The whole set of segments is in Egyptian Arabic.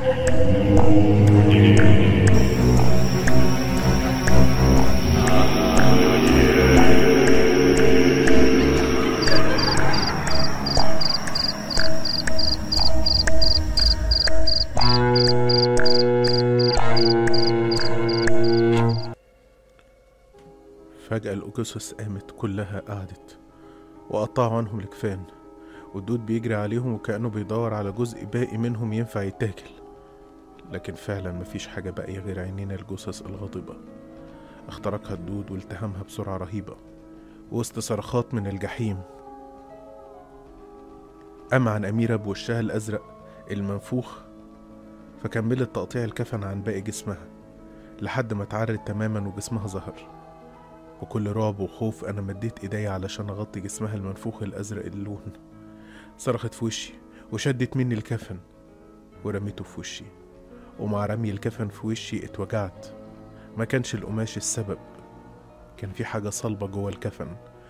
فجأة الأجثث قامت كلها قعدت وقطعوا عنهم الكفان والدود بيجري عليهم وكأنه بيدور على جزء باقي منهم ينفع يتاكل لكن فعلا مفيش حاجة باقية غير عينين الجثث الغاضبة اخترقها الدود والتهمها بسرعة رهيبة وسط صرخات من الجحيم أما عن أميرة بوشها الأزرق المنفوخ فكملت تقطيع الكفن عن باقي جسمها لحد ما اتعرت تماما وجسمها ظهر وكل رعب وخوف أنا مديت إيديا علشان أغطي جسمها المنفوخ الأزرق اللون صرخت في وشي وشدت مني الكفن ورميته في وشي ومع رمي الكفن في وشي اتوجعت ما كانش القماش السبب كان في حاجة صلبة جوه الكفن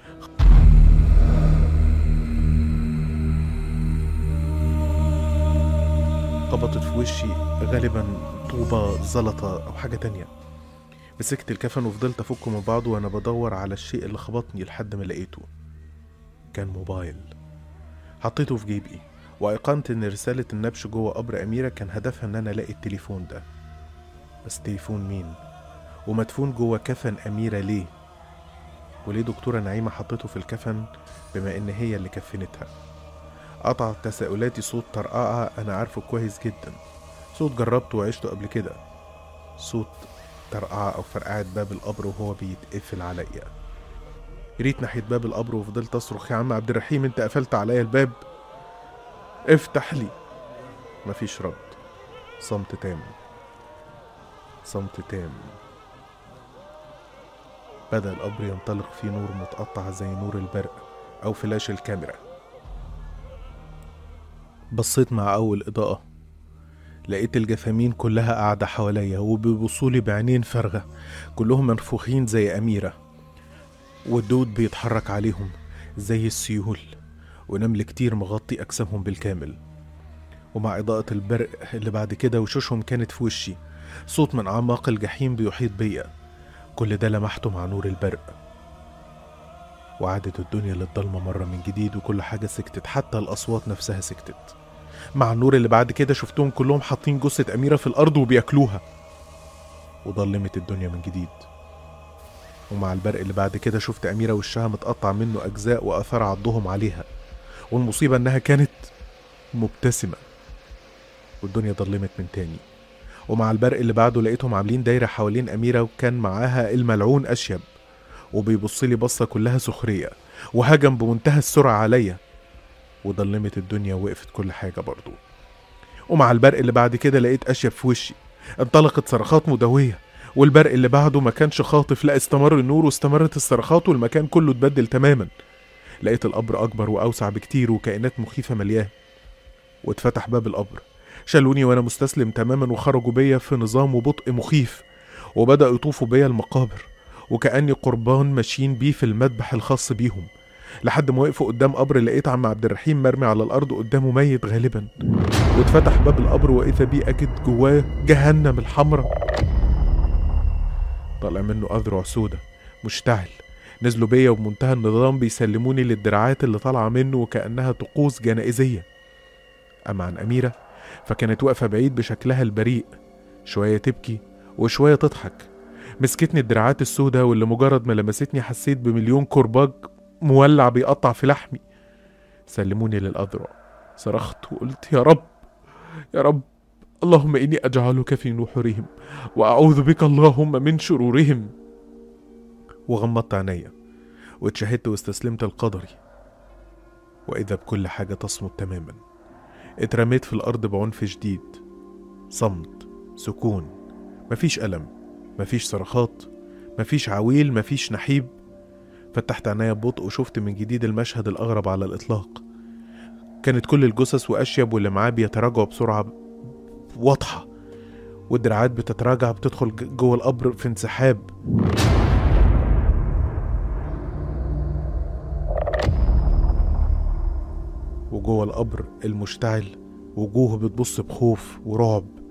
خبطت في وشي غالبا طوبة زلطة أو حاجة تانية مسكت الكفن وفضلت أفكه من بعضه وأنا بدور على الشيء اللي خبطني لحد ما لقيته كان موبايل حطيته في جيبي وأيقنت إن رسالة النبش جوه قبر أميرة كان هدفها إن أنا ألاقي التليفون ده بس تليفون مين؟ ومدفون جوه كفن أميرة ليه؟ وليه دكتورة نعيمة حطيته في الكفن بما إن هي اللي كفنتها؟ قطع تساؤلاتي صوت طرقعة أنا عارفه كويس جدا صوت جربته وعشته قبل كده صوت طرقعة أو فرقعة باب القبر وهو بيتقفل عليا جريت ناحية باب القبر وفضلت أصرخ يا عم عبد الرحيم أنت قفلت عليا الباب افتح لي مفيش رد صمت تام صمت تام بدأ القبر ينطلق فيه نور متقطع زي نور البرق أو فلاش الكاميرا بصيت مع أول إضاءة لقيت الجثامين كلها قاعدة حواليا وبيبصولي بعينين فارغة كلهم منفوخين زي أميرة والدود بيتحرك عليهم زي السيول ونمل كتير مغطي أجسامهم بالكامل ومع إضاءة البرق اللي بعد كده وشوشهم كانت في وشي صوت من أعماق الجحيم بيحيط بيا كل ده لمحته مع نور البرق وعادت الدنيا للضلمة مرة من جديد وكل حاجة سكتت حتى الأصوات نفسها سكتت مع النور اللي بعد كده شفتهم كلهم حاطين جثة أميرة في الأرض وبياكلوها وضلمت الدنيا من جديد ومع البرق اللي بعد كده شفت أميرة وشها متقطع منه أجزاء وآثار عضهم عليها والمصيبة إنها كانت مبتسمة والدنيا ضلمت من تاني ومع البرق اللي بعده لقيتهم عاملين دايرة حوالين أميرة وكان معاها الملعون أشيب وبيبصلي بصة كلها سخرية وهجم بمنتهى السرعة عليا وضلمت الدنيا ووقفت كل حاجة برضو ومع البرق اللي بعد كده لقيت أشيب في وشي انطلقت صرخات مدوية والبرق اللي بعده ما كانش خاطف لا استمر النور واستمرت الصرخات والمكان كله اتبدل تماما لقيت القبر أكبر وأوسع بكتير وكائنات مخيفة ملياه واتفتح باب القبر شالوني وأنا مستسلم تماما وخرجوا بيا في نظام وبطء مخيف وبدأوا يطوفوا بيا المقابر وكأني قربان ماشيين بيه في المذبح الخاص بيهم لحد ما وقفوا قدام قبر لقيت عم عبد الرحيم مرمي على الأرض قدامه ميت غالبا واتفتح باب القبر وإذا بيه أجد جواه جهنم الحمراء طالع منه أذرع سودا مشتعل نزلوا بيا وبمنتهى النظام بيسلموني للدراعات اللي طالعة منه وكأنها طقوس جنائزية أما عن أميرة فكانت واقفة بعيد بشكلها البريء شوية تبكي وشوية تضحك مسكتني الدراعات السوداء واللي مجرد ما لمستني حسيت بمليون كرباج مولع بيقطع في لحمي سلموني للأذرع صرخت وقلت يا رب يا رب اللهم إني أجعلك في نحورهم وأعوذ بك اللهم من شرورهم وغمضت عينيا واتشهدت واستسلمت لقدري وإذا بكل حاجة تصمت تماما اترميت في الأرض بعنف شديد صمت سكون مفيش ألم مفيش صرخات مفيش عويل مفيش نحيب فتحت عينيا ببطء وشفت من جديد المشهد الأغرب على الإطلاق كانت كل الجثث وأشيب واللي معاه بيتراجعوا بسرعة واضحة والدراعات بتتراجع بتدخل ج- جوه القبر في انسحاب وجوه القبر المشتعل وجوه بتبص بخوف ورعب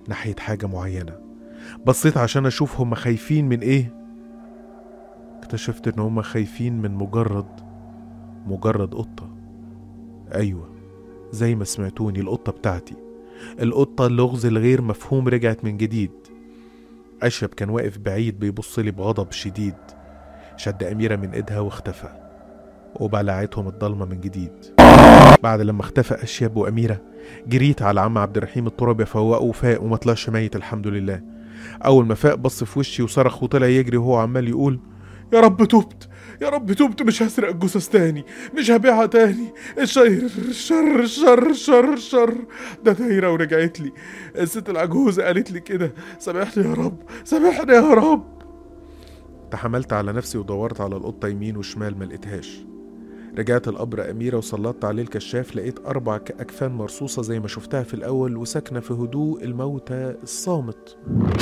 ناحية حاجة معينة بصيت عشان أشوف هما خايفين من إيه اكتشفت إن هما خايفين من مجرد مجرد قطة أيوة زي ما سمعتوني القطة بتاعتي القطة اللغز الغير مفهوم رجعت من جديد أشرب كان واقف بعيد بيبص لي بغضب شديد شد أميرة من إيدها واختفى وبلعتهم الضلمة من جديد بعد لما اختفى أشيب وأميرة جريت على عم عبد الرحيم الترابي أفوقه وفاق وما طلعش ميت الحمد لله أول ما فاق بص في وشي وصرخ وطلع يجري وهو عمال يقول يا رب تبت يا رب تبت مش هسرق الجثث تاني مش هبيعها تاني الشر الشر الشر الشر الشر ده دايرة ورجعت لي الست العجوزة قالت لي كده سامحني يا رب سامحني يا رب تحملت على نفسي ودورت على القطة يمين وشمال ما لقيتهاش رجعت القبر أميرة وسلطت عليه الكشاف لقيت أربع ك- أكفان مرصوصة زي ما شفتها في الأول وساكنة في هدوء الموتى الصامت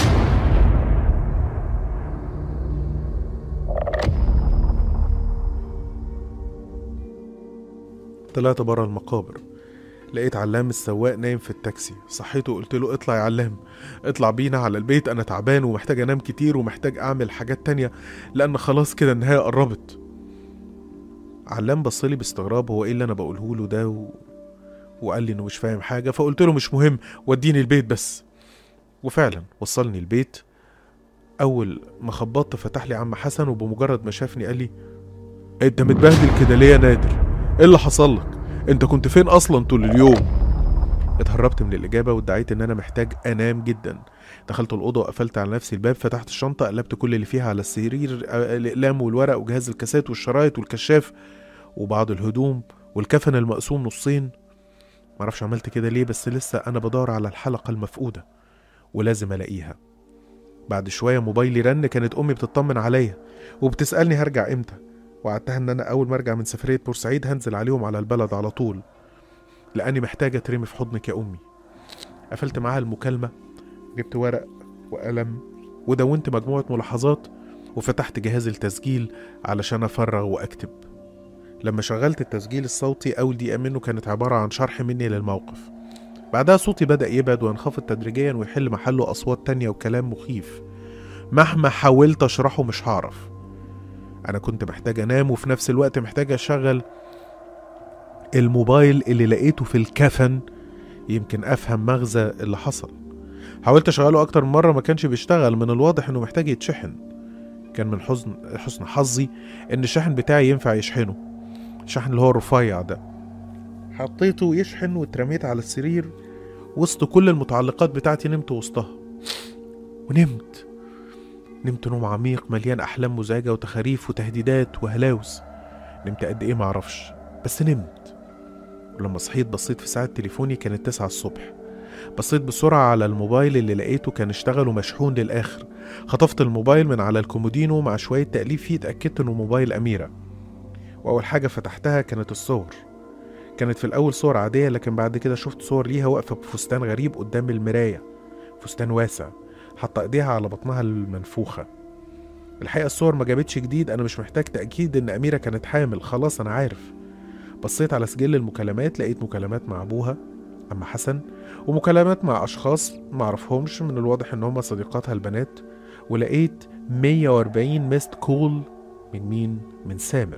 طلعت برا المقابر لقيت علام السواق نايم في التاكسي صحيته وقلت له اطلع يا علام اطلع بينا على البيت انا تعبان ومحتاج انام كتير ومحتاج اعمل حاجات تانية لان خلاص كده النهاية قربت علام بصلي باستغراب هو ايه اللي انا بقوله له ده و... وقال لي انه مش فاهم حاجة فقلت له مش مهم وديني البيت بس وفعلا وصلني البيت اول ما خبطت فتح لي عم حسن وبمجرد ما شافني قال لي انت متبهدل كده ليه يا نادر ايه اللي حصل لك انت كنت فين اصلا طول اليوم اتهربت من الاجابه وادعيت ان انا محتاج انام جدا دخلت الاوضه وقفلت على نفسي الباب فتحت الشنطه قلبت كل اللي فيها على السرير آه، الاقلام والورق وجهاز الكاسات والشرايط والكشاف وبعض الهدوم والكفن المقسوم نصين معرفش عملت كده ليه بس لسه انا بدور على الحلقه المفقوده ولازم الاقيها بعد شويه موبايلي رن كانت امي بتطمن عليا وبتسالني هرجع امتى وعدتها ان انا اول ما ارجع من سفريه بورسعيد هنزل عليهم على البلد على طول لاني محتاجه اترمي في حضنك يا امي قفلت معاها المكالمه جبت ورق وقلم ودونت مجموعه ملاحظات وفتحت جهاز التسجيل علشان افرغ واكتب لما شغلت التسجيل الصوتي اول دقيقه منه كانت عباره عن شرح مني للموقف بعدها صوتي بدأ يبعد وينخفض تدريجيا ويحل محله أصوات تانية وكلام مخيف مهما حاولت أشرحه مش هعرف أنا كنت محتاج أنام وفي نفس الوقت محتاج أشغل الموبايل اللي لقيته في الكفن يمكن أفهم مغزى اللي حصل حاولت أشغله أكتر من مرة ما كانش بيشتغل من الواضح إنه محتاج يتشحن كان من حزن حسن حظي إن الشاحن بتاعي ينفع يشحنه الشاحن اللي هو الرفيع ده حطيته يشحن واترميت على السرير وسط كل المتعلقات بتاعتي نمت وسطها ونمت نمت نوم عميق مليان أحلام مزعجة وتخاريف وتهديدات وهلاوس نمت قد إيه معرفش بس نمت ولما صحيت بصيت في ساعة تليفوني كانت تسعة الصبح بصيت بسرعة على الموبايل اللي لقيته كان اشتغل ومشحون للآخر خطفت الموبايل من على الكومودينو مع شوية تأليف فيه اتأكدت إنه موبايل أميرة وأول حاجة فتحتها كانت الصور كانت في الأول صور عادية لكن بعد كده شفت صور ليها واقفة بفستان غريب قدام المراية فستان واسع حاطة ايديها على بطنها المنفوخة الحقيقة الصور ما جابتش جديد أنا مش محتاج تأكيد إن أميرة كانت حامل خلاص أنا عارف بصيت على سجل المكالمات لقيت مكالمات مع أبوها أما حسن ومكالمات مع أشخاص معرفهمش من الواضح إن هما صديقاتها البنات ولقيت 140 ميست كول من مين؟ من سامر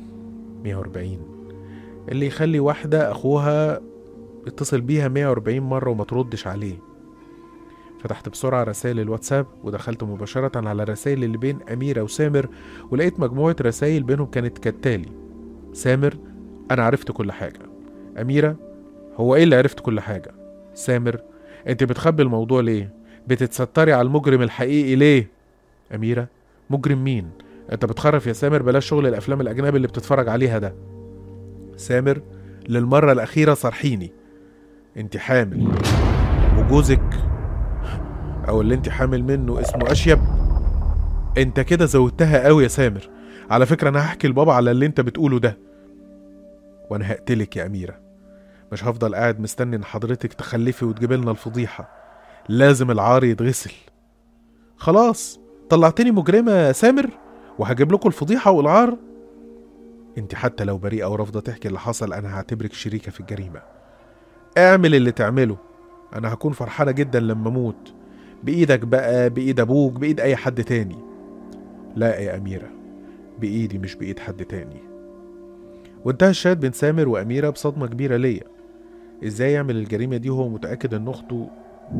140 اللي يخلي واحدة أخوها اتصل بيها 140 مرة وما تردش عليه فتحت بسرعة رسائل الواتساب ودخلت مباشرة على الرسائل اللي بين أميرة وسامر ولقيت مجموعة رسائل بينهم كانت كالتالي سامر أنا عرفت كل حاجة أميرة هو إيه اللي عرفت كل حاجة سامر أنت بتخبي الموضوع ليه بتتستري على المجرم الحقيقي ليه أميرة مجرم مين أنت بتخرف يا سامر بلاش شغل الأفلام الأجنبي اللي بتتفرج عليها ده سامر للمرة الأخيرة صرحيني انت حامل وجوزك أو اللي انت حامل منه اسمه أشيب انت كده زودتها قوي يا سامر على فكرة أنا هحكي لبابا على اللي انت بتقوله ده وأنا هقتلك يا أميرة مش هفضل قاعد مستني إن حضرتك تخلفي وتجيب لنا الفضيحة لازم العار يتغسل خلاص طلعتني مجرمة يا سامر وهجيب لكم الفضيحة والعار انت حتى لو بريئة ورافضة تحكي اللي حصل انا هعتبرك شريكة في الجريمة اعمل اللي تعمله انا هكون فرحانه جدا لما اموت بايدك بقى بايد ابوك بايد اي حد تاني لا يا اميره بايدي مش بايد حد تاني وانتهى الشات بين سامر واميره بصدمه كبيره ليا ازاي يعمل الجريمه دي وهو متاكد ان اخته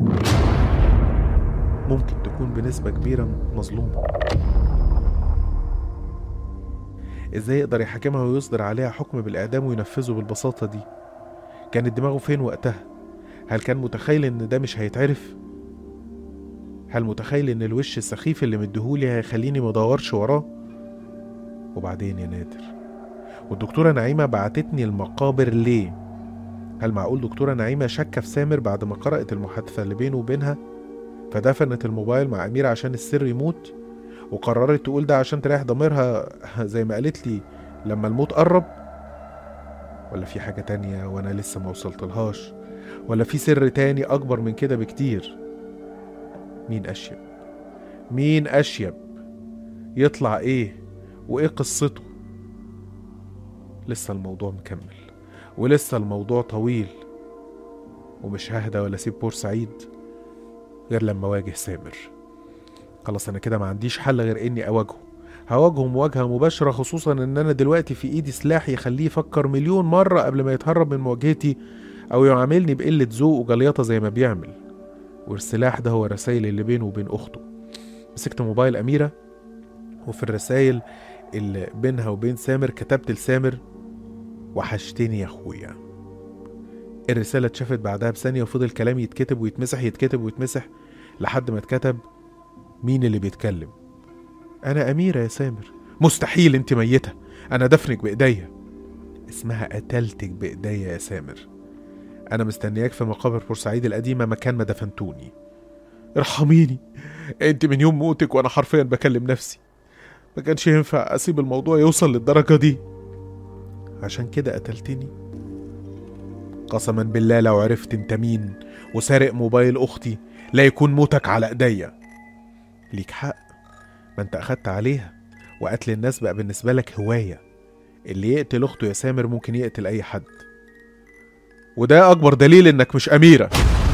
ممكن تكون بنسبه كبيره مظلومه ازاي يقدر يحاكمها ويصدر عليها حكم بالاعدام وينفذه بالبساطه دي كانت دماغه فين وقتها هل كان متخيل ان ده مش هيتعرف هل متخيل ان الوش السخيف اللي مديهولي هيخليني مدورش وراه وبعدين يا نادر والدكتورة نعيمة بعتتني المقابر ليه هل معقول دكتورة نعيمة شاكة في سامر بعد ما قرأت المحادثة اللي بينه وبينها فدفنت الموبايل مع أميرة عشان السر يموت وقررت تقول ده عشان تريح ضميرها زي ما قالت لي لما الموت قرب ولا في حاجة تانية وأنا لسه ما وصلتلهاش ولا في سر تاني أكبر من كده بكتير مين أشيب مين أشيب يطلع إيه وإيه قصته لسه الموضوع مكمل ولسه الموضوع طويل ومش ههدى ولا اسيب بورسعيد غير لما اواجه سامر خلاص انا كده ما عنديش حل غير اني اواجهه هواجهه مواجهة مباشرة خصوصا ان انا دلوقتي في ايدي سلاح يخليه يفكر مليون مرة قبل ما يتهرب من مواجهتي او يعاملني بقلة ذوق وجليطة زي ما بيعمل والسلاح ده هو الرسايل اللي بينه وبين اخته مسكت موبايل اميرة وفي الرسايل اللي بينها وبين سامر كتبت لسامر وحشتني يا اخويا الرسالة اتشافت بعدها بثانية وفضل كلامي يتكتب ويتمسح يتكتب ويتمسح لحد ما اتكتب مين اللي بيتكلم أنا أميرة يا سامر مستحيل أنت ميتة أنا دفنك بإيديا اسمها قتلتك بإيديا يا سامر أنا مستنياك في مقابر بورسعيد القديمة مكان ما دفنتوني ارحميني أنت من يوم موتك وأنا حرفيا بكلم نفسي ما كانش ينفع أسيب الموضوع يوصل للدرجة دي عشان كده قتلتني قسما بالله لو عرفت انت مين وسارق موبايل اختي لا يكون موتك على ايديا ليك حق ما انت اخدت عليها وقتل الناس بقى بالنسبة لك هواية اللي يقتل اخته يا سامر ممكن يقتل اي حد وده اكبر دليل انك مش اميرة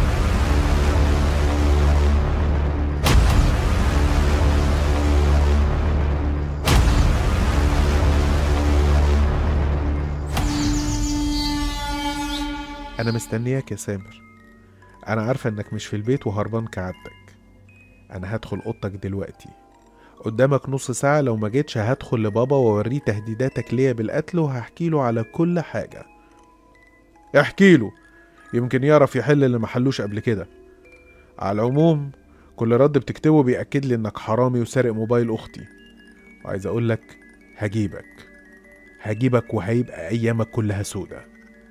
انا مستنياك يا سامر انا عارفة انك مش في البيت وهربان كعادتك انا هدخل اوضتك دلوقتي قدامك نص ساعة لو ما جيتش هدخل لبابا واوريه تهديداتك ليا بالقتل وهحكي له على كل حاجة احكي له يمكن يعرف يحل اللي محلوش قبل كده على العموم كل رد بتكتبه بيأكد لي انك حرامي وسارق موبايل اختي وعايز اقولك هجيبك هجيبك وهيبقى ايامك كلها سودة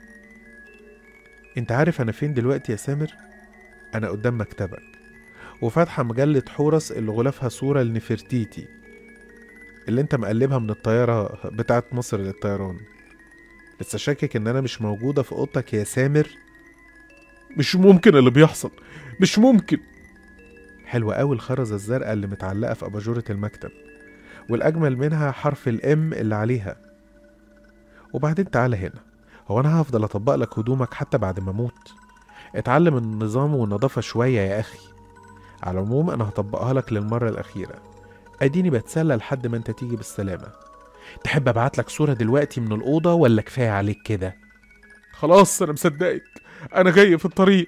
انت عارف انا فين دلوقتي يا سامر انا قدام مكتبك وفاتحة مجلة حورس اللي غلافها صورة لنفرتيتي اللي انت مقلبها من الطيارة بتاعت مصر للطيران لسه شاكك ان انا مش موجودة في اوضتك يا سامر مش ممكن اللي بيحصل مش ممكن حلوة قوي الخرزة الزرقاء اللي متعلقة في أباجورة المكتب والأجمل منها حرف الإم اللي عليها وبعدين تعالى هنا هو أنا هفضل أطبق لك هدومك حتى بعد ما أموت اتعلم النظام والنظافة شوية يا أخي على العموم أنا هطبقها لك للمرة الأخيرة أديني بتسلى لحد ما أنت تيجي بالسلامة تحب أبعت لك صورة دلوقتي من الأوضة ولا كفاية عليك كده خلاص أنا مصدقك أنا جاي في الطريق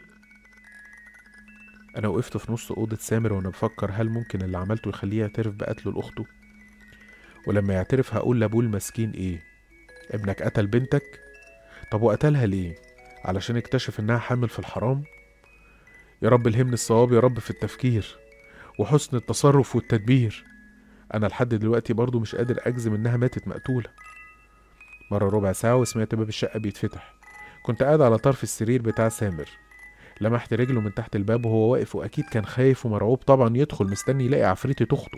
أنا وقفت في نص أوضة سامر وأنا بفكر هل ممكن اللي عملته يخليه يعترف بقتله لأخته ولما يعترف هقول لأبوه المسكين إيه ابنك قتل بنتك طب وقتلها ليه علشان اكتشف إنها حامل في الحرام يا رب الهمني الصواب يا رب في التفكير وحسن التصرف والتدبير أنا لحد دلوقتي برضو مش قادر أجزم إنها ماتت مقتولة مرة ربع ساعة وسمعت باب الشقة بيتفتح كنت قاعد على طرف السرير بتاع سامر لمحت رجله من تحت الباب وهو واقف واكيد كان خايف ومرعوب طبعا يدخل مستني يلاقي عفريتة اخته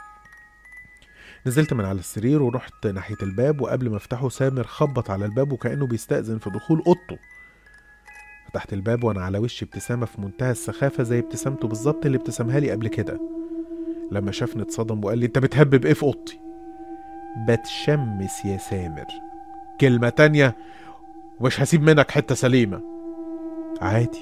نزلت من على السرير ورحت ناحية الباب وقبل ما افتحه سامر خبط على الباب وكأنه بيستأذن في دخول اوضته فتحت الباب وانا على وشي ابتسامة في منتهى السخافة زي ابتسامته بالظبط اللي ابتسمها لي قبل كده لما شافني اتصدم وقال لي انت بتهبب ايه في اوضتي بتشمس يا سامر كلمة تانية ومش هسيب منك حتة سليمة عادي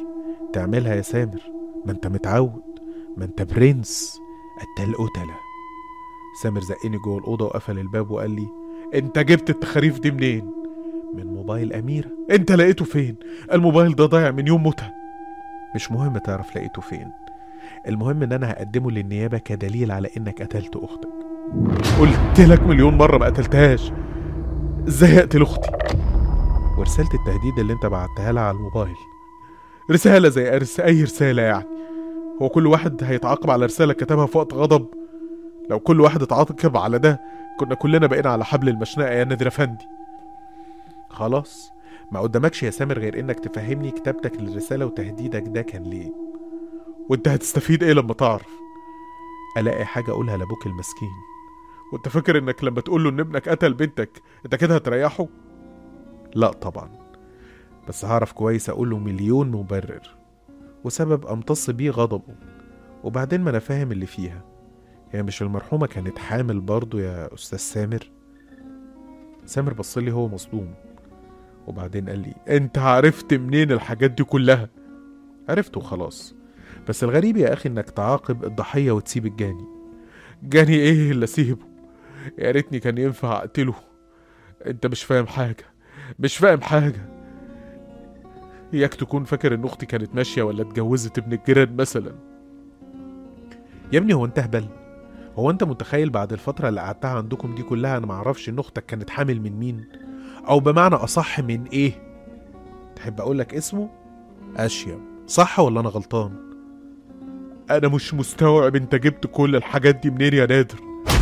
تعملها يا سامر ما انت متعود ما انت برنس قتال قتلة سامر زقني جوه الأوضة وقفل الباب وقال لي انت جبت التخاريف دي منين من موبايل أميرة انت لقيته فين الموبايل ده ضايع من يوم موتها مش مهم تعرف لقيته فين المهم ان انا هقدمه للنيابة كدليل على انك قتلت اختك قلت لك مليون مرة ما قتلتهاش ازاي اقتل اختي ورسالة التهديد اللي انت بعتها لها على الموبايل رسالة زي أرس أي رسالة يعني هو كل واحد هيتعاقب على رسالة كتبها في وقت غضب لو كل واحد اتعاقب على ده كنا كلنا بقينا على حبل المشنقة يا نادر أفندي خلاص ما قدامكش يا سامر غير انك تفهمني كتابتك للرسالة وتهديدك ده كان ليه وانت هتستفيد ايه لما تعرف الاقي حاجة اقولها لابوك المسكين وانت فاكر انك لما تقول له ان ابنك قتل بنتك انت كده هتريحه لا طبعا بس هعرف كويس اقول له مليون مبرر وسبب امتص بيه غضبه وبعدين ما انا فاهم اللي فيها هي مش المرحومة كانت حامل برضه يا أستاذ سامر سامر بصلي هو مصدوم وبعدين قال لي انت عرفت منين الحاجات دي كلها عرفت وخلاص بس الغريب يا اخي انك تعاقب الضحية وتسيب الجاني جاني ايه اللي اسيبه يا ريتني كان ينفع اقتله انت مش فاهم حاجة مش فاهم حاجة اياك تكون فاكر ان اختي كانت ماشية ولا اتجوزت ابن الجيران مثلا يا ابني هو انت هبل هو انت متخيل بعد الفترة اللي قعدتها عندكم دي كلها انا معرفش ان اختك كانت حامل من مين او بمعنى اصح من ايه تحب اقول لك اسمه اشيم صح ولا انا غلطان انا مش مستوعب انت جبت كل الحاجات دي منين يا نادر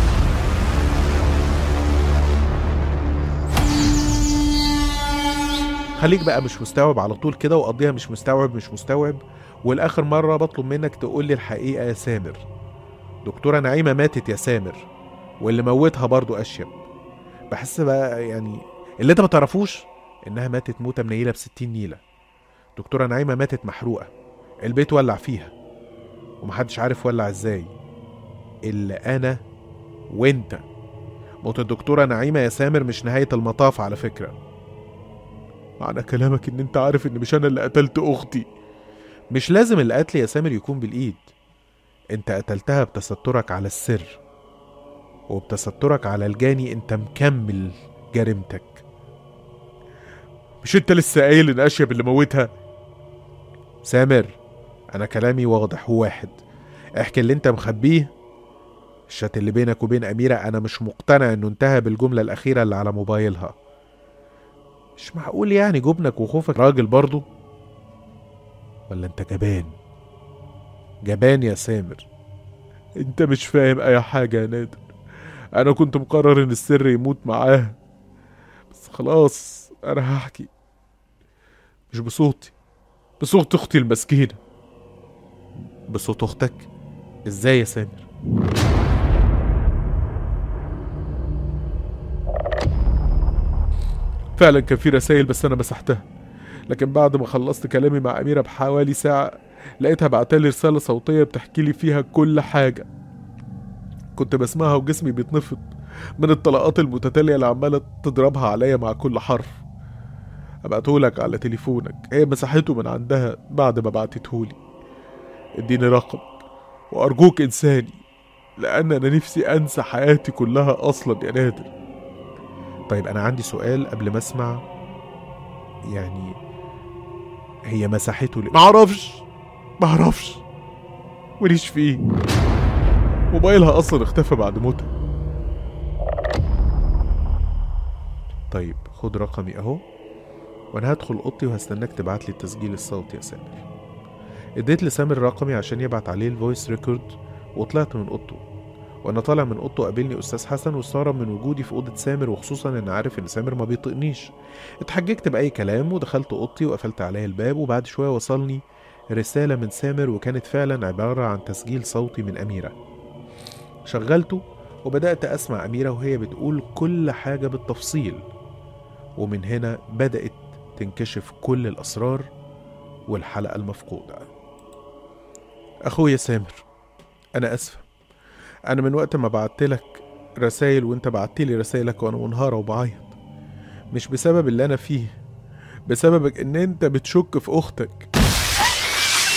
خليك بقى مش مستوعب على طول كده وقضيها مش مستوعب مش مستوعب والاخر مرة بطلب منك تقول لي الحقيقة يا سامر دكتورة نعيمة ماتت يا سامر واللي موتها برضو أشيب بحس بقى يعني اللي انت ما تعرفوش انها ماتت موتة منيلة بستين نيلة دكتورة نعيمة ماتت محروقة البيت ولع فيها ومحدش عارف ولع ازاي الا انا وانت موت الدكتورة نعيمة يا سامر مش نهاية المطاف على فكرة معنى كلامك ان انت عارف ان مش انا اللي قتلت اختي مش لازم القتل يا سامر يكون بالايد انت قتلتها بتسترك على السر وبتسترك على الجاني انت مكمل جريمتك مش انت لسه قايل ان اشيب اللي موتها سامر انا كلامي واضح وواحد احكي اللي انت مخبيه الشات اللي بينك وبين اميرة انا مش مقتنع انه انتهى بالجملة الاخيرة اللي على موبايلها مش معقول يعني جبنك وخوفك راجل برضو ولا انت جبان جبان يا سامر انت مش فاهم اي حاجة يا نادر انا كنت مقرر ان السر يموت معاه بس خلاص انا هحكي مش بصوتي بصوت اختي المسكينة بصوت اختك ازاي يا سامر فعلا كان في رسائل بس انا مسحتها لكن بعد ما خلصت كلامي مع اميره بحوالي ساعه لقيتها بعتلي رساله صوتيه بتحكي لي فيها كل حاجه كنت بسمعها وجسمي بيتنفض من الطلقات المتتاليه اللي عماله تضربها عليا مع كل حرف ابعتهولك على تليفونك هي مسحته من عندها بعد ما بعتتهولي اديني رقم وارجوك انساني لان انا نفسي انسى حياتي كلها اصلا يا نادر طيب انا عندي سؤال قبل ما اسمع يعني هي مسحته ليه معرفش معرفش ماليش فيه موبايلها اصلا اختفى بعد موتها طيب خد رقمي اهو وانا هدخل اوضتي وهستناك تبعت لي التسجيل الصوتي يا سامر اديت لسامر رقمي عشان يبعت عليه الفويس ريكورد وطلعت من اوضته وانا طالع من اوضته قابلني استاذ حسن واستغرب من وجودي في اوضه سامر وخصوصا ان عارف ان سامر ما بيطقنيش اتحججت باي كلام ودخلت اوضتي وقفلت عليا الباب وبعد شويه وصلني رساله من سامر وكانت فعلا عباره عن تسجيل صوتي من اميره شغلته وبدات اسمع اميره وهي بتقول كل حاجه بالتفصيل ومن هنا بدات تنكشف كل الاسرار والحلقه المفقوده اخويا سامر انا اسفه انا من وقت ما بعتلك رسايل وانت بعتلي رسايلك وانا منهارة وبعيط مش بسبب اللي انا فيه بسببك ان انت بتشك في اختك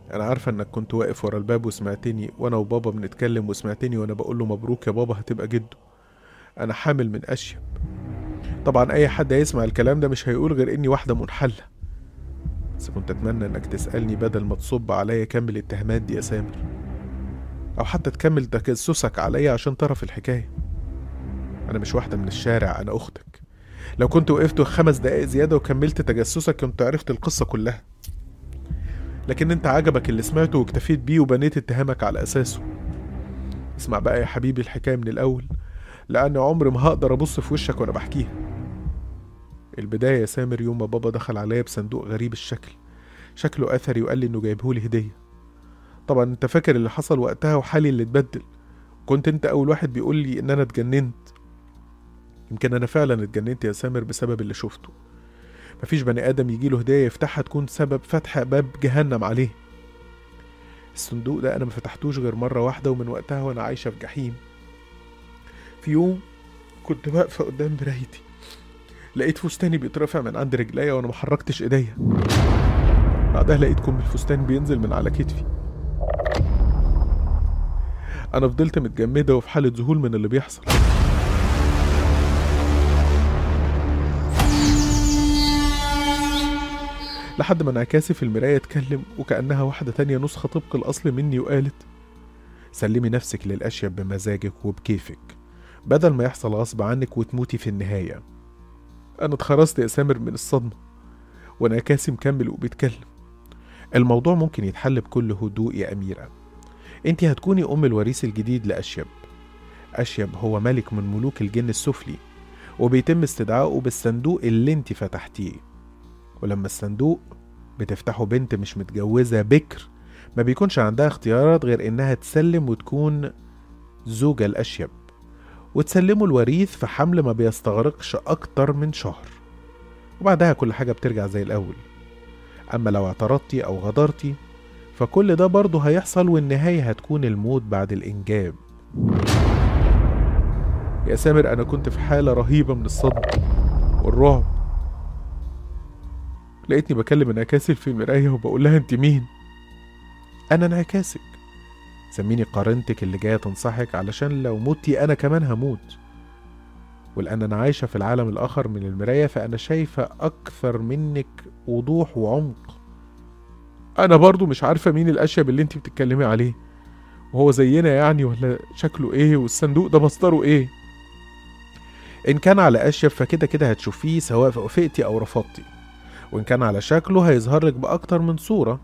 انا عارفه انك كنت واقف ورا الباب وسمعتني وانا وبابا بنتكلم وسمعتني وانا بقول له مبروك يا بابا هتبقى جده انا حامل من اشيب طبعا اي حد هيسمع الكلام ده مش هيقول غير اني واحده منحله بس كنت اتمنى انك تسالني بدل ما تصب عليا كمل الاتهامات دي يا سامر او حتى تكمل تجسسك عليا عشان تعرف الحكايه انا مش واحده من الشارع انا اختك لو كنت وقفت خمس دقايق زياده وكملت تجسسك كنت عرفت القصه كلها لكن انت عجبك اللي سمعته واكتفيت بيه وبنيت اتهامك على اساسه اسمع بقى يا حبيبي الحكايه من الاول لان عمري ما هقدر ابص في وشك وانا بحكيها البدايه يا سامر يوم ما بابا دخل عليا بصندوق غريب الشكل شكله اثري وقال لي انه جايبهولي هديه طبعا انت فاكر اللي حصل وقتها وحالي اللي اتبدل كنت انت اول واحد بيقول لي ان انا اتجننت يمكن انا فعلا اتجننت يا سامر بسبب اللي شفته مفيش بني ادم يجيله هدايه يفتحها تكون سبب فتح باب جهنم عليه الصندوق ده انا ما فتحتوش غير مره واحده ومن وقتها وانا عايشه في جحيم في يوم كنت واقفه قدام مرايتي لقيت فستاني بيترفع من عند رجليا وانا ما حركتش ايديا بعدها لقيت كم الفستان بينزل من على كتفي انا فضلت متجمده وفي حاله ذهول من اللي بيحصل لحد ما انعكاسي في المراية اتكلم وكأنها واحدة تانية نسخة طبق الأصل مني وقالت سلمي نفسك للأشياء بمزاجك وبكيفك بدل ما يحصل غصب عنك وتموتي في النهاية أنا اتخرجت يا سامر من الصدمة وانعكاسي مكمل وبيتكلم الموضوع ممكن يتحل بكل هدوء يا أميرة انت هتكوني أم الوريث الجديد لأشيب أشيب هو ملك من ملوك الجن السفلي وبيتم استدعائه بالصندوق اللي انت فتحتيه ولما الصندوق بتفتحه بنت مش متجوزة بكر ما بيكونش عندها اختيارات غير انها تسلم وتكون زوجة الأشيب وتسلمه الوريث في حمل ما بيستغرقش أكتر من شهر وبعدها كل حاجة بترجع زي الأول أما لو اعترضتي أو غدرتي فكل ده برضه هيحصل والنهاية هتكون الموت بعد الإنجاب يا سامر أنا كنت في حالة رهيبة من الصدمة والرعب لقيتني بكلم انعكاسي في المراية وبقول لها انت مين انا انعكاسك سميني قارنتك اللي جاية تنصحك علشان لو متي انا كمان هموت ولان انا عايشة في العالم الاخر من المراية فانا شايفة اكثر منك وضوح وعمق انا برضو مش عارفة مين الاشيب اللي انت بتتكلمي عليه وهو زينا يعني ولا شكله ايه والصندوق ده مصدره ايه ان كان على اشيب فكده كده هتشوفيه سواء وافقتي او رفضتي وإن كان على شكله هيظهر لك بأكتر من صورة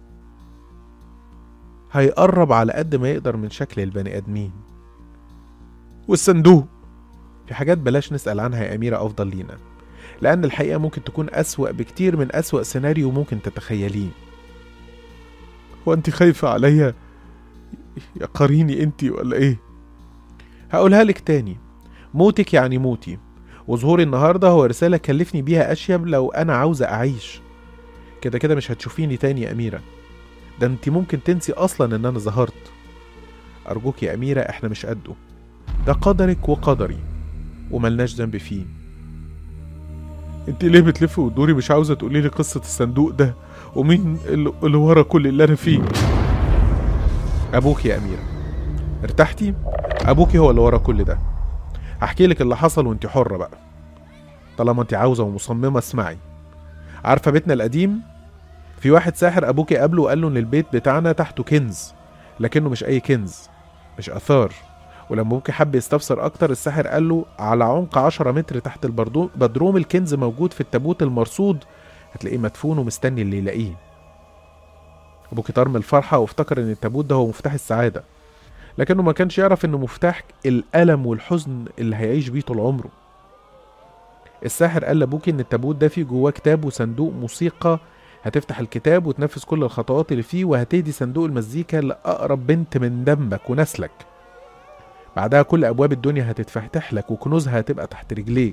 هيقرب على قد ما يقدر من شكل البني آدمين والصندوق في حاجات بلاش نسأل عنها يا أميرة أفضل لينا لأن الحقيقة ممكن تكون أسوأ بكتير من أسوأ سيناريو ممكن تتخيليه هو أنت خايفة عليا يا قريني أنت ولا إيه هقولها لك تاني موتك يعني موتي وظهوري النهاردة هو رسالة كلفني بيها أشيب لو أنا عاوزة أعيش كده كده مش هتشوفيني تاني يا أميرة ده انت ممكن تنسي أصلا إن أنا ظهرت أرجوك يا أميرة إحنا مش قده ده قدرك وقدري وملناش ذنب فيه انت ليه بتلفي وتدوري مش عاوزة تقولي لي قصة الصندوق ده ومين اللي اللي ورا كل اللي أنا فيه أبوك يا أميرة ارتحتي أبوكي هو اللي ورا كل ده هحكي لك اللي حصل وانت حرة بقى طالما انت عاوزة ومصممة اسمعي عارفة بيتنا القديم في واحد ساحر ابوكي قابله وقال له ان البيت بتاعنا تحته كنز لكنه مش اي كنز مش اثار ولما ابوكي حب يستفسر اكتر الساحر قال له على عمق 10 متر تحت البردو- بدروم الكنز موجود في التابوت المرصود هتلاقيه مدفون ومستني اللي يلاقيه ابوكي طار من الفرحة وافتكر ان التابوت ده هو مفتاح السعادة لكنه ما كانش يعرف انه مفتاح الألم والحزن اللي هيعيش بيه طول عمره الساحر قال لابوكي ان التابوت ده فيه جواه كتاب وصندوق موسيقى هتفتح الكتاب وتنفذ كل الخطوات اللي فيه وهتهدي صندوق المزيكا لأقرب بنت من دمك ونسلك بعدها كل أبواب الدنيا هتتفتح لك وكنوزها هتبقى تحت رجليك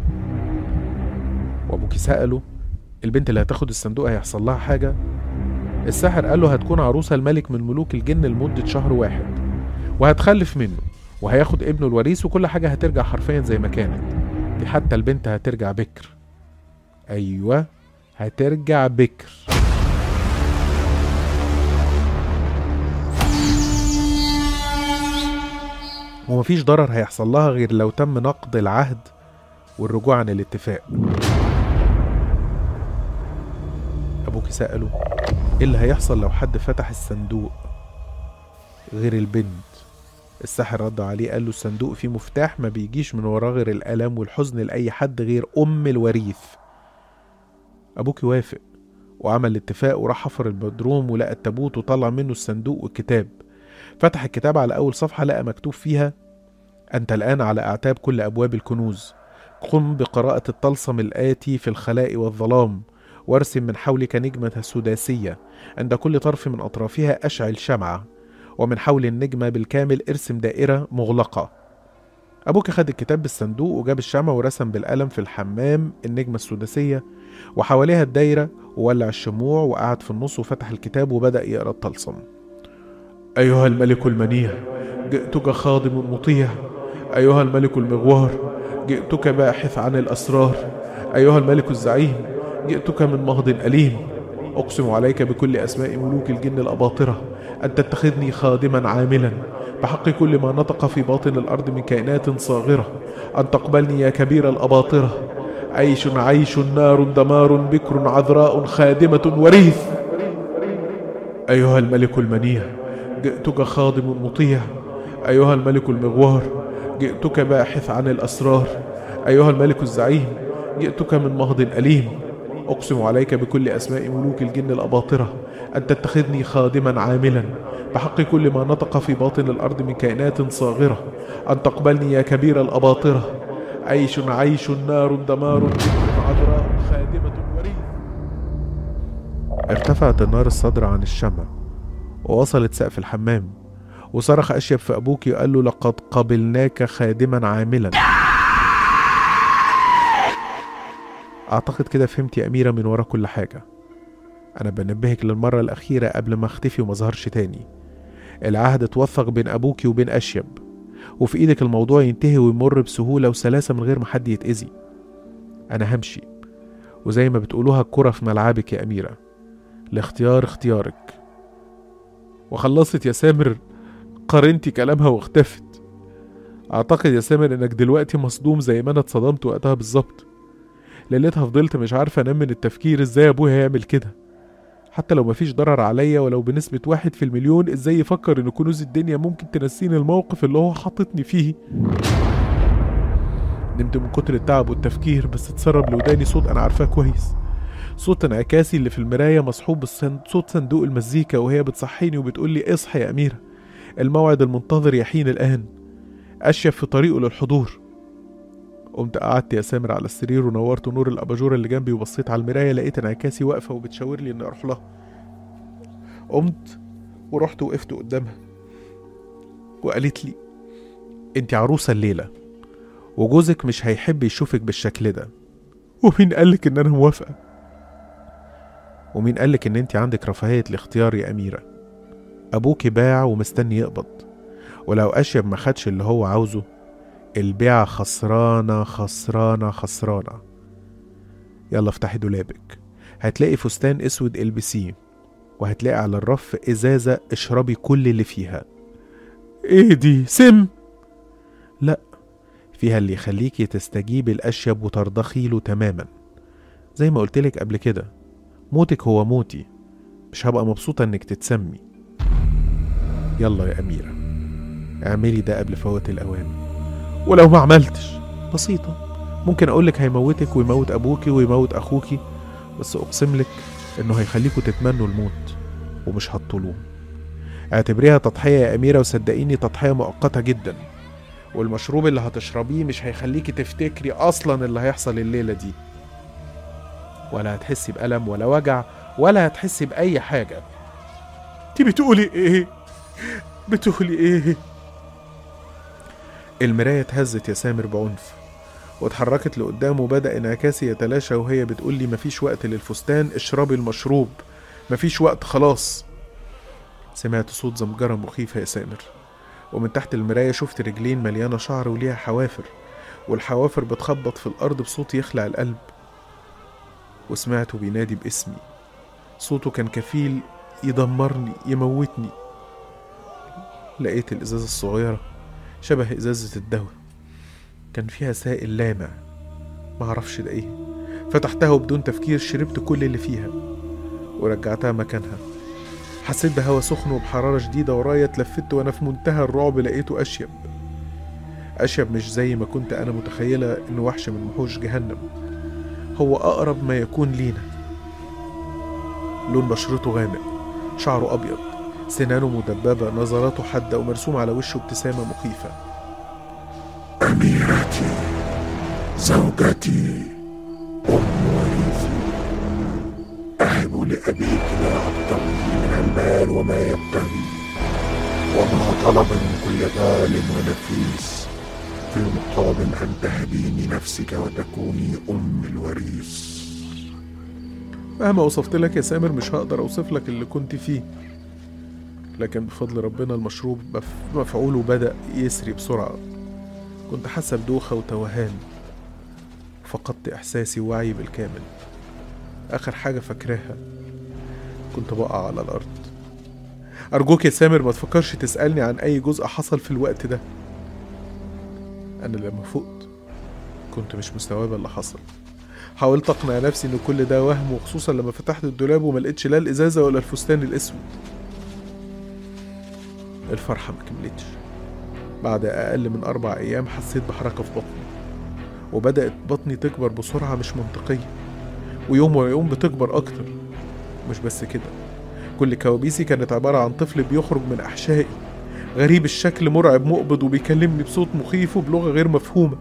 وأبوكي سأله البنت اللي هتاخد الصندوق هيحصل لها حاجة الساحر قال له هتكون عروسة الملك من ملوك الجن لمدة شهر واحد وهتخلف منه وهياخد ابنه الوريث وكل حاجة هترجع حرفيا زي ما كانت دي حتى البنت هترجع بكر أيوة هترجع بكر ومفيش ضرر هيحصل لها غير لو تم نقض العهد والرجوع عن الاتفاق أبوك سأله إيه اللي هيحصل لو حد فتح الصندوق غير البنت الساحر رد عليه قال له الصندوق فيه مفتاح ما بيجيش من وراه غير الآلام والحزن لأي حد غير أم الوريث أبوك وافق وعمل الاتفاق وراح حفر البدروم ولقى التابوت وطلع منه الصندوق والكتاب فتح الكتاب على أول صفحة لقى مكتوب فيها أنت الآن على أعتاب كل أبواب الكنوز قم بقراءة الطلسم الآتي في الخلاء والظلام وارسم من حولك نجمة سداسية عند كل طرف من أطرافها أشعل شمعة ومن حول النجمة بالكامل ارسم دائرة مغلقة أبوك خد الكتاب بالصندوق وجاب الشمع ورسم بالقلم في الحمام النجمة السداسية وحواليها الدايرة وولع الشموع وقعد في النص وفتح الكتاب وبدأ يقرأ الطلسم أيها الملك المنيع جئتك خادم مطيع أيها الملك المغوار جئتك باحث عن الأسرار أيها الملك الزعيم جئتك من مهض أليم أقسم عليك بكل أسماء ملوك الجن الأباطرة أن تتخذني خادما عاملا بحق كل ما نطق في باطن الأرض من كائنات صاغرة أن تقبلني يا كبير الأباطرة عيش عيش نار دمار بكر عذراء خادمة وريث أيها الملك المنيع جئتك خادم مطيع أيها الملك المغوار جئتك باحث عن الأسرار أيها الملك الزعيم جئتك من مهض أليم أقسم عليك بكل أسماء ملوك الجن الأباطرة أن تتخذني خادما عاملا بحق كل ما نطق في باطن الأرض من كائنات صاغرة أن تقبلني يا كبير الأباطرة عيش عيش نار دمار بكر عذراء خادمة وريث ارتفعت النار الصدر عن الشمع ووصلت سقف الحمام وصرخ أشيب في أبوك وقال له لقد قبلناك خادما عاملا أعتقد كده فهمت يا أميرة من ورا كل حاجة أنا بنبهك للمرة الأخيرة قبل ما أختفي وما ظهرش تاني العهد اتوثق بين أبوكي وبين أشيب وفي إيدك الموضوع ينتهي ويمر بسهولة وسلاسة من غير ما حد يتأذي أنا همشي وزي ما بتقولوها الكرة في ملعبك يا أميرة الاختيار اختيارك وخلصت يا سامر قارنتي كلامها واختفت أعتقد يا سامر إنك دلوقتي مصدوم زي ما أنا اتصدمت وقتها بالظبط ليلتها فضلت مش عارفة أنام من التفكير إزاي أبويا هيعمل كده حتى لو مفيش ضرر عليا ولو بنسبة واحد في المليون إزاي يفكر إن كنوز الدنيا ممكن تنسيني الموقف اللي هو حاططني فيه نمت من كتر التعب والتفكير بس اتسرب لوداني صوت أنا عارفاه كويس صوت انعكاسي اللي في المراية مصحوب بصوت صندوق المزيكا وهي بتصحيني وبتقول لي اصحى يا أميرة الموعد المنتظر يحين الآن أشيف في طريقه للحضور قمت قعدت يا سامر على السرير ونورت نور الأباجورة اللي جنبي وبصيت على المراية لقيت انعكاسي واقفة وبتشاور لي إني أروح لها قمت ورحت وقفت قدامها وقالت لي انت عروسة الليلة وجوزك مش هيحب يشوفك بالشكل ده ومين قالك ان انا موافقة ومين قالك ان انت عندك رفاهية الاختيار يا أميرة أبوك باع ومستني يقبض ولو أشيب ما خدش اللي هو عاوزه البيعة خسرانة خسرانة خسرانة يلا افتحي دولابك هتلاقي فستان اسود البسيه وهتلاقي على الرف ازازة اشربي كل اللي فيها ايه دي سم لا فيها اللي يخليكي تستجيبي الاشيب وترضخي له تماما زي ما قلتلك قبل كده موتك هو موتي مش هبقى مبسوطة انك تتسمي يلا يا أميرة اعملي ده قبل فوات الأوان ولو ما عملتش بسيطة ممكن أقولك هيموتك ويموت أبوكي ويموت أخوكي بس أقسملك إنه هيخليكوا تتمنوا الموت ومش هتطولوه اعتبريها تضحية يا أميرة وصدقيني تضحية مؤقتة جدا والمشروب اللي هتشربيه مش هيخليكي تفتكري أصلا اللي هيحصل الليلة دي ولا هتحسي بألم ولا وجع ولا هتحسي بأي حاجة انت بتقولي ايه بتقولي ايه المراية اتهزت يا سامر بعنف واتحركت لقدام وبدأ انعكاسي يتلاشى وهي بتقول لي مفيش وقت للفستان اشربي المشروب مفيش وقت خلاص سمعت صوت زمجرة مخيفة يا سامر ومن تحت المراية شفت رجلين مليانة شعر وليها حوافر والحوافر بتخبط في الأرض بصوت يخلع القلب وسمعته بينادي باسمي صوته كان كفيل يدمرني يموتني لقيت الإزازة الصغيرة شبه إزازة الدواء كان فيها سائل لامع معرفش ده ايه فتحتها وبدون تفكير شربت كل اللي فيها ورجعتها مكانها حسيت بهوا سخن وبحرارة شديدة ورايا اتلفت وأنا في منتهى الرعب لقيته أشيب أشيب مش زي ما كنت أنا متخيلة إنه وحش من وحوش جهنم هو أقرب ما يكون لينا لون بشرته غامق شعره أبيض سنانه مدببة نظراته حادة ومرسوم على وشه ابتسامة مخيفة أميرتي زوجتي أم وريثي أهب لأبيك ما أبتغي من المال وما يبتغي وما طلب من كل غال ونفيس في المقابل أن تهبيني نفسك وتكوني أم الوريث مهما وصفت لك يا سامر مش هقدر أوصف لك اللي كنت فيه لكن بفضل ربنا المشروب مف- مفعوله بدأ يسري بسرعة كنت حاسة بدوخة وتوهان فقدت إحساسي ووعي بالكامل آخر حاجة فاكراها كنت بقع على الأرض أرجوك يا سامر ما تفكرش تسألني عن أي جزء حصل في الوقت ده أنا لما فقت كنت مش مستوعب اللي حصل حاولت أقنع نفسي إن كل ده وهم وخصوصا لما فتحت الدولاب وما لقيتش لا الإزازة ولا الفستان الأسود الفرحة ما كملتش بعد أقل من أربع أيام حسيت بحركة في بطني وبدأت بطني تكبر بسرعة مش منطقية ويوم ورا يوم بتكبر أكتر مش بس كده كل كوابيسي كانت عبارة عن طفل بيخرج من أحشائي غريب الشكل مرعب مقبض وبيكلمني بصوت مخيف وبلغة غير مفهومة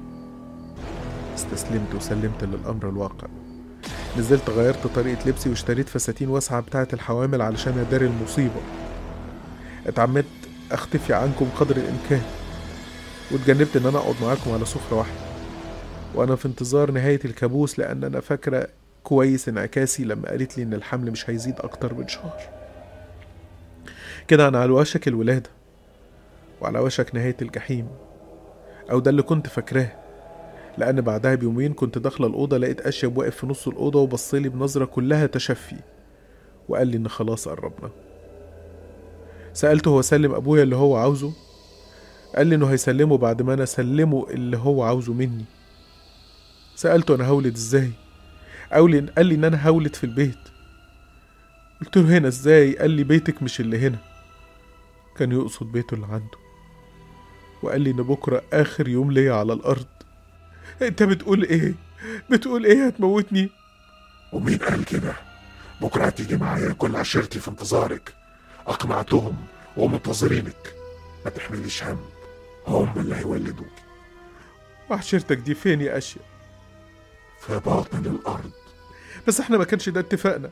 استسلمت وسلمت للأمر الواقع نزلت غيرت طريقة لبسي واشتريت فساتين واسعة بتاعة الحوامل علشان أداري المصيبة اتعمدت أختفي عنكم قدر الإمكان واتجنبت إن أنا أقعد معاكم على سفرة واحدة وأنا في انتظار نهاية الكابوس لأن أنا فاكرة كويس انعكاسي لما قالت لي إن الحمل مش هيزيد أكتر من شهر كده أنا على وشك الولادة وعلى وشك نهاية الجحيم أو ده اللي كنت فاكراه لأن بعدها بيومين كنت داخلة الأوضة لقيت أشيب واقف في نص الأوضة وبصلي بنظرة كلها تشفي وقال لي إن خلاص قربنا سألته هو سلم أبويا اللي هو عاوزه قال لي إنه هيسلمه بعد ما أنا أسلمه اللي هو عاوزه مني سألته أنا هولد إزاي قال لي قال لي إن أنا هولد في البيت قلت له هنا إزاي قال لي بيتك مش اللي هنا كان يقصد بيته اللي عنده وقال لي إن بكرة آخر يوم ليا على الأرض أنت بتقول إيه؟ بتقول إيه هتموتني؟ ومين قال كده بكرة هتيجي معايا كل عشيرتي في انتظارك أقنعتهم ومنتظرينك ما تحمليش هم هم اللي هيولدوك وعشيرتك دي فين يا أشياء؟ في باطن الأرض بس احنا ما كانش ده اتفاقنا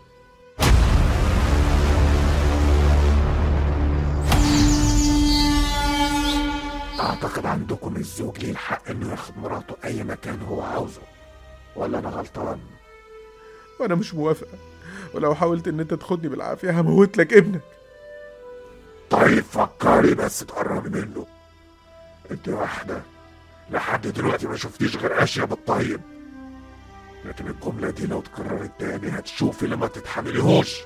أعتقد عندكم الزوج ليه الحق إنه ياخد مراته أي مكان هو عاوزه ولا أنا غلطان وانا مش موافقة ولو حاولت ان انت تاخدني بالعافية هموت لك ابنك طيب فكري بس تقربي منه انت واحدة لحد دلوقتي ما شفتيش غير اشياء بالطيب لكن الجملة دي لو اتكررت تاني هتشوفي اللي ما تتحمليهوش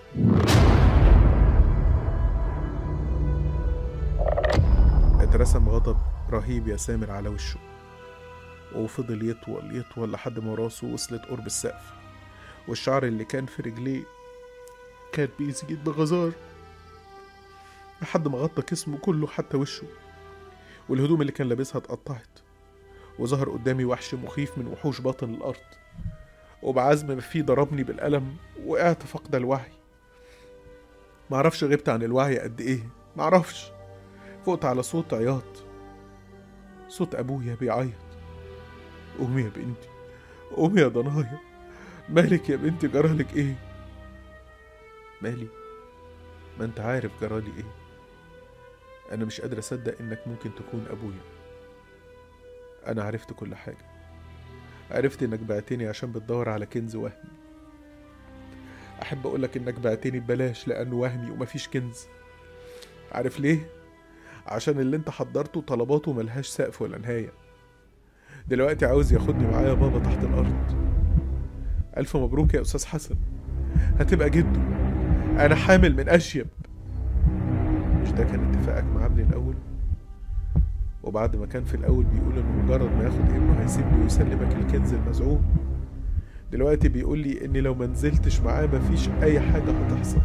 اترسم غضب رهيب يا سامر على وشه وفضل يطول يطول لحد ما راسه وصلت قرب السقف والشعر اللي كان في رجليه كان بيزيد بغزار لحد ما غطى جسمه كله حتى وشه والهدوم اللي كان لابسها اتقطعت وظهر قدامي وحش مخيف من وحوش باطن الأرض وبعزم ما فيه ضربني بالقلم وقعت فقد الوعي معرفش غبت عن الوعي قد ايه معرفش فقت على صوت عياط صوت أبويا بيعيط قومي يا بنتي قومي يا ضنايا مالك يا بنتي جرالك ايه مالي ما انت عارف جرالي ايه انا مش قادر اصدق انك ممكن تكون ابويا انا عرفت كل حاجه عرفت انك بعتني عشان بتدور على كنز وهمي احب اقولك انك بعتني ببلاش لانه وهمي ومفيش كنز عارف ليه عشان اللي انت حضرته طلباته ملهاش سقف ولا نهايه دلوقتي عاوز ياخدني معايا بابا تحت الارض الف مبروك يا استاذ حسن هتبقى جده انا حامل من اشيب مش ده كان اتفاقك مع ابني الاول وبعد ما كان في الأول بيقول إنه مجرد ما ياخد ابنه هيسيبني ويسلمك الكنز المزعوم دلوقتي بيقول لي إني لو ما نزلتش معاه مفيش أي حاجة هتحصل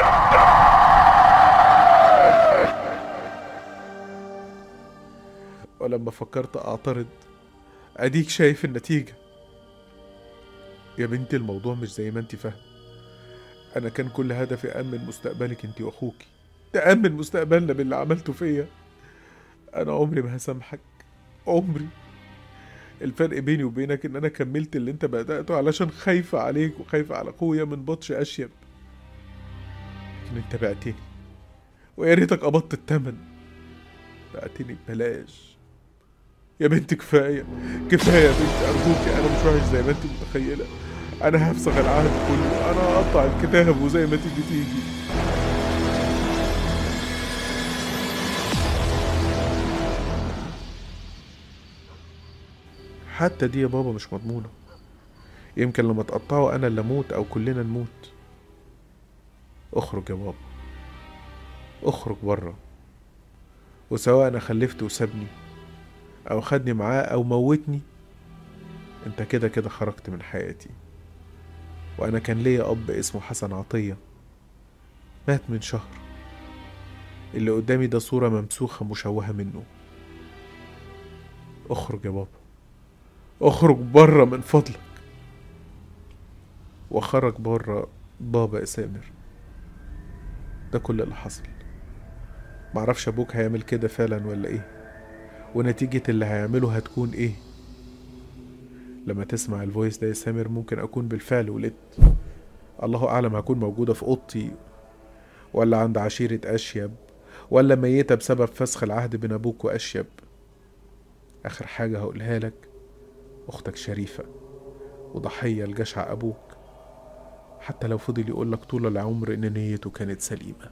ولما فكرت أعترض أديك شايف النتيجة يا بنتي الموضوع مش زي ما انت فاهم أنا كان كل هدفي أأمن مستقبلك انت وأخوكي تأمن مستقبلنا باللي عملته فيا أنا عمري ما هسامحك عمري الفرق بيني وبينك إن أنا كملت اللي أنت بدأته علشان خايفة عليك وخايفة على أخويا من بطش أشيب لكن أنت بعتني ويا ريتك قبضت التمن بعتني ببلاش يا بنت كفاية كفاية يا بنت أرجوكي أنا مش وحش زي ما أنت متخيلة أنا هفسخ العهد كله أنا هقطع الكتاب وزي ما تيجي تيجي حتى دي يا بابا مش مضمونة يمكن لما تقطعوا أنا اللي أموت أو كلنا نموت اخرج يا بابا اخرج بره وسواء أنا خلفت وسابني أو خدني معاه أو موتني أنت كده كده خرجت من حياتي وأنا كان ليا أب اسمه حسن عطية مات من شهر اللي قدامي ده صورة ممسوخة مشوهة منه اخرج يا بابا اخرج بره من فضلك وخرج بره بابا سامر ده كل اللي حصل معرفش ابوك هيعمل كده فعلا ولا ايه ونتيجة اللي هيعمله هتكون ايه لما تسمع الفويس ده يا سامر ممكن اكون بالفعل ولدت الله اعلم هكون موجودة في اوضتي ولا عند عشيرة اشيب ولا ميتة بسبب فسخ العهد بين ابوك واشيب اخر حاجة هقولها لك اختك شريفة وضحية لجشع ابوك حتى لو فضل يقولك طول العمر ان نيته كانت سليمه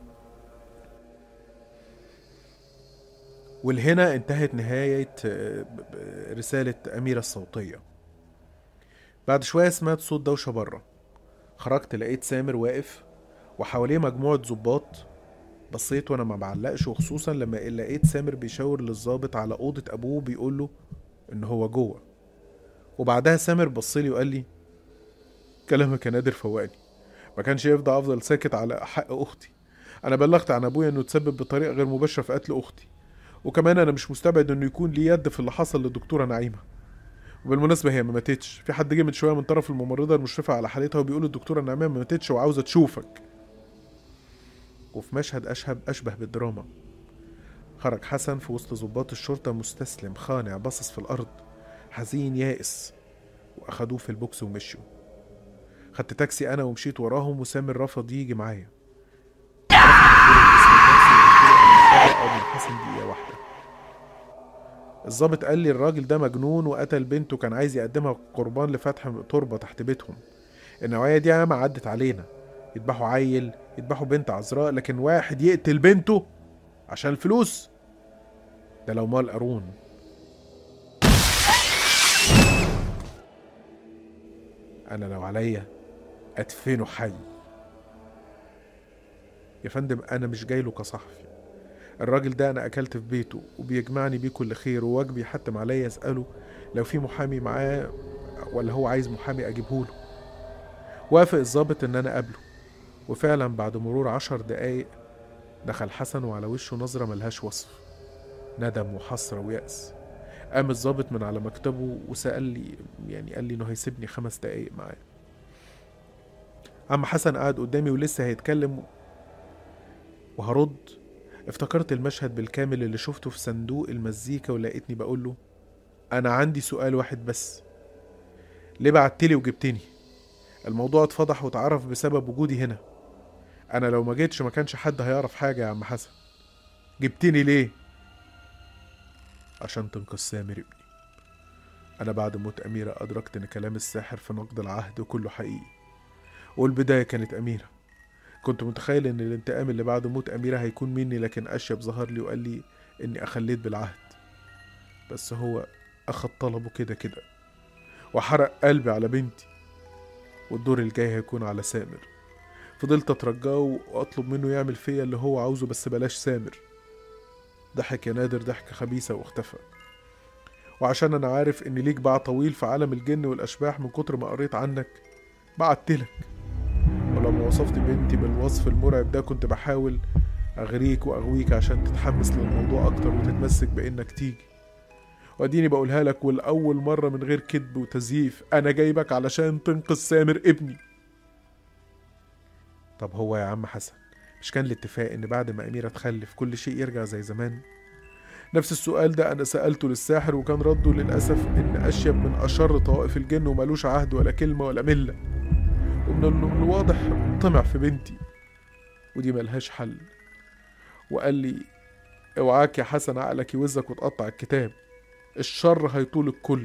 ولهنا انتهت نهاية آه، ب- ب- رسالة أميرة الصوتية بعد شوية سمعت صوت دوشة بره خرجت لقيت سامر واقف وحواليه مجموعة ظباط بصيت وانا ما بعلقش وخصوصا لما لقيت سامر بيشاور للظابط على أوضة أبوه بيقول له إن هو جوه وبعدها سامر بصلي وقال لي كلامك يا نادر فوقني ما كانش يفضل أفضل ساكت على حق أختي أنا بلغت عن أبويا إنه تسبب بطريقة غير مباشرة في قتل أختي وكمان انا مش مستبعد انه يكون ليه يد في اللي حصل للدكتوره نعيمه وبالمناسبه هي ما ماتتش في حد جه من شويه من طرف الممرضه المشرفه على حالتها وبيقول الدكتوره نعيمه ما ماتتش وعاوزه تشوفك وفي مشهد اشهب اشبه بالدراما خرج حسن في وسط ضباط الشرطه مستسلم خانع باصص في الارض حزين يائس واخدوه في البوكس ومشوا خدت تاكسي انا ومشيت وراهم وسامر رفض يجي معايا من حسن دقيقة واحدة الضابط قال لي الراجل ده مجنون وقتل بنته كان عايز يقدمها قربان لفتح تربة تحت بيتهم النوعية دي ياما عدت علينا يذبحوا عيل يذبحوا بنت عذراء لكن واحد يقتل بنته عشان الفلوس ده لو مال قارون انا لو عليا ادفنه حي يا فندم انا مش جايله كصحفي الراجل ده انا اكلت في بيته وبيجمعني بيه كل خير وواجبي حتم عليا اساله لو في محامي معاه ولا هو عايز محامي اجيبهوله وافق الضابط ان انا اقابله وفعلا بعد مرور عشر دقايق دخل حسن وعلى وشه نظرة ملهاش وصف ندم وحسرة ويأس قام الضابط من على مكتبه وسأل لي يعني قال لي انه هيسيبني خمس دقايق معاه عم حسن قعد قدامي ولسه هيتكلم وهرد افتكرت المشهد بالكامل اللي شفته في صندوق المزيكا ولقيتني بقول له انا عندي سؤال واحد بس ليه بعتلي وجبتني الموضوع اتفضح واتعرف بسبب وجودي هنا انا لو ما جيتش ما كانش حد هيعرف حاجه يا عم حسن جبتني ليه عشان تنقذ سامر ابني انا بعد موت اميره ادركت ان كلام الساحر في نقد العهد كله حقيقي والبدايه كانت اميره كنت متخيل ان الانتقام اللي بعد موت اميره هيكون مني لكن اشيب ظهر لي وقال لي اني اخليت بالعهد بس هو اخد طلبه كده كده وحرق قلبي على بنتي والدور الجاي هيكون على سامر فضلت اترجاه واطلب منه يعمل فيا اللي هو عاوزه بس بلاش سامر ضحك يا نادر ضحكة خبيثة واختفى وعشان أنا عارف إن ليك باع طويل في عالم الجن والأشباح من كتر ما قريت عنك بعتلك ولما وصفت بنتي بالوصف المرعب ده كنت بحاول أغريك وأغويك عشان تتحمس للموضوع أكتر وتتمسك بإنك تيجي واديني بقولها لك والأول مرة من غير كذب وتزييف أنا جايبك علشان تنقذ سامر ابني طب هو يا عم حسن مش كان الاتفاق إن بعد ما أميرة تخلف كل شيء يرجع زي زمان نفس السؤال ده أنا سألته للساحر وكان رده للأسف إن أشيب من أشر طوائف الجن وملوش عهد ولا كلمة ولا ملة ومن ال- من الواضح طمع في بنتي ودي ملهاش حل وقال لي اوعاك يا حسن عقلك يوزك وتقطع الكتاب الشر هيطول الكل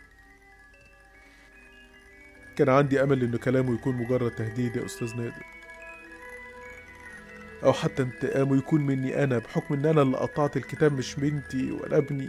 كان عندي امل ان كلامه يكون مجرد تهديد يا استاذ نادر او حتى انتقامه يكون مني انا بحكم ان انا اللي قطعت الكتاب مش بنتي ولا ابني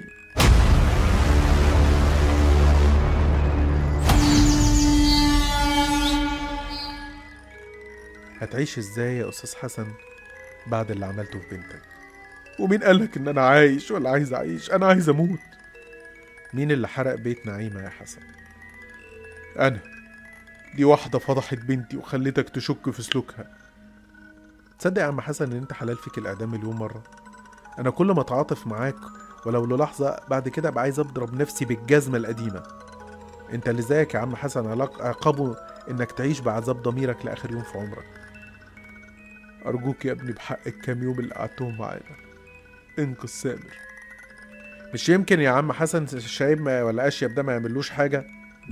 هتعيش ازاي يا استاذ حسن بعد اللي عملته في بنتك ومين قالك ان انا عايش ولا عايز اعيش انا عايز اموت مين اللي حرق بيت نعيمة يا حسن انا دي واحدة فضحت بنتي وخلتك تشك في سلوكها تصدق يا عم حسن ان انت حلال فيك الاعدام مليون مرة انا كل ما اتعاطف معاك ولو للحظة بعد كده ابقى عايز اضرب نفسي بالجزمة القديمة انت اللي زيك يا عم حسن علاق- عقابه انك تعيش بعذاب ضميرك لاخر يوم في عمرك ارجوك يا ابني بحق الكام يوم اللي قعدتهم معانا انقذ سامر مش يمكن يا عم حسن الشايب ما ولا اشيب ده ما يعملوش حاجه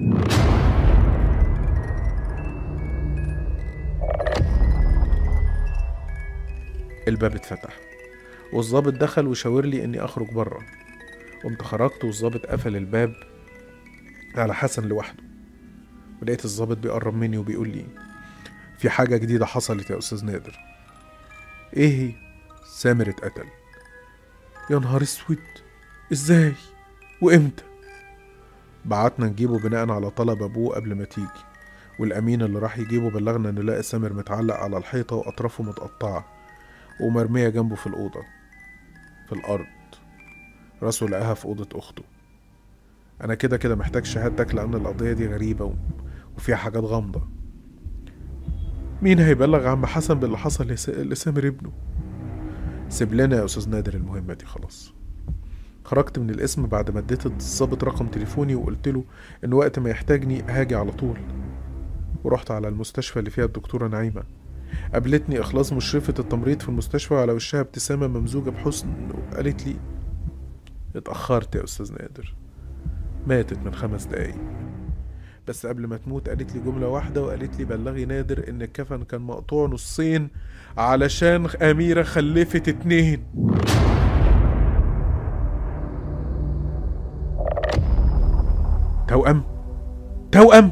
الباب اتفتح والظابط دخل وشاور لي اني اخرج بره قمت خرجت والظابط قفل الباب على حسن لوحده ولقيت الظابط بيقرب مني وبيقول لي في حاجة جديدة حصلت يا أستاذ نادر إيه هي؟ سامر اتقتل يا نهار اسود ازاي وامتى بعتنا نجيبه بناء على طلب ابوه قبل ما تيجي والامين اللي راح يجيبه بلغنا ان لقى سامر متعلق على الحيطه واطرافه متقطعه ومرميه جنبه في الاوضه في الارض راسه لقاها في اوضه اخته انا كده كده محتاج شهادتك لان القضيه دي غريبه و... وفيها حاجات غامضه مين هيبلغ عم حسن باللي حصل لس- لسامر ابنه سيب لنا يا استاذ نادر المهمه دي خلاص خرجت من القسم بعد ما اديت الظابط رقم تليفوني وقلت له ان وقت ما يحتاجني هاجي على طول ورحت على المستشفى اللي فيها الدكتورة نعيمة قابلتني إخلاص مشرفة التمريض في المستشفى وعلى وشها ابتسامة ممزوجة بحزن وقالت لي اتأخرت يا أستاذ نادر ماتت من خمس دقايق بس قبل ما تموت قالت لي جملة واحدة وقالت لي بلغي نادر إن الكفن كان مقطوع نصين علشان أميرة خلفت اتنين توأم توأم